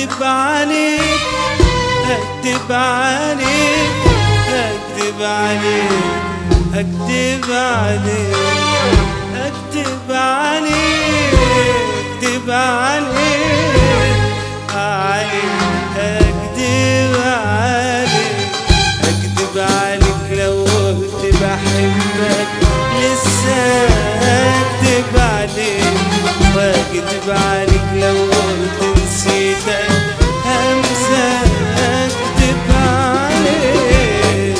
اكدب عليك اكدب عليك اكدب عليك اكدب عليك اكدب عليك اكدب عليك عليك اكدب عليك اكدب عليك لو قلت بحبك لسه اكدب عليك واكدب عليك لو قلت نسيتك همسة اكدب عليك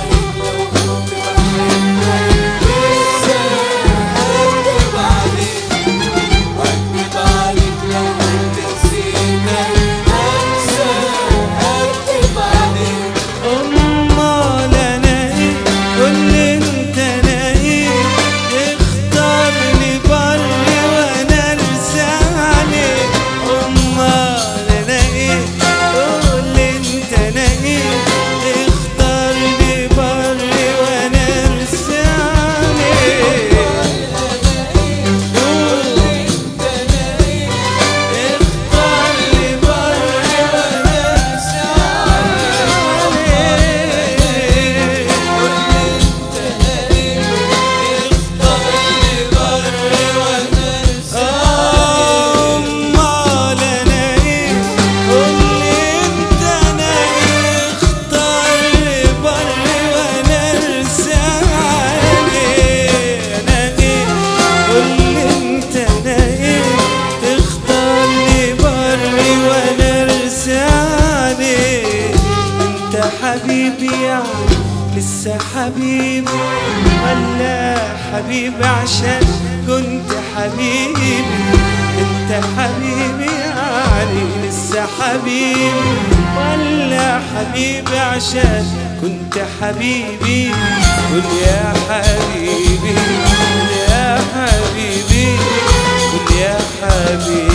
امال انا ايه قول انت انا ايه اختارني بر وانا ارسى عليك امال انا ايه قول انت انا ايه اختارني بر وانا ارسى عليك اختارني بر وانا ارسى امال انا ايه قول انت انا ايه اختار لي بر وانا ارسى عليك انا ايه قول انت انا ايه اختار لي بر وانا ارسى عليك انت حبيبي يعني لسه حبيبي ولا حبيبي عشان كنت حبيبي انت حبيبي يعني لسه حبيبي ولا حبيبي عشان كنت حبيبي قول يا حبيبي قول يا حبيبي قول يا حبيبي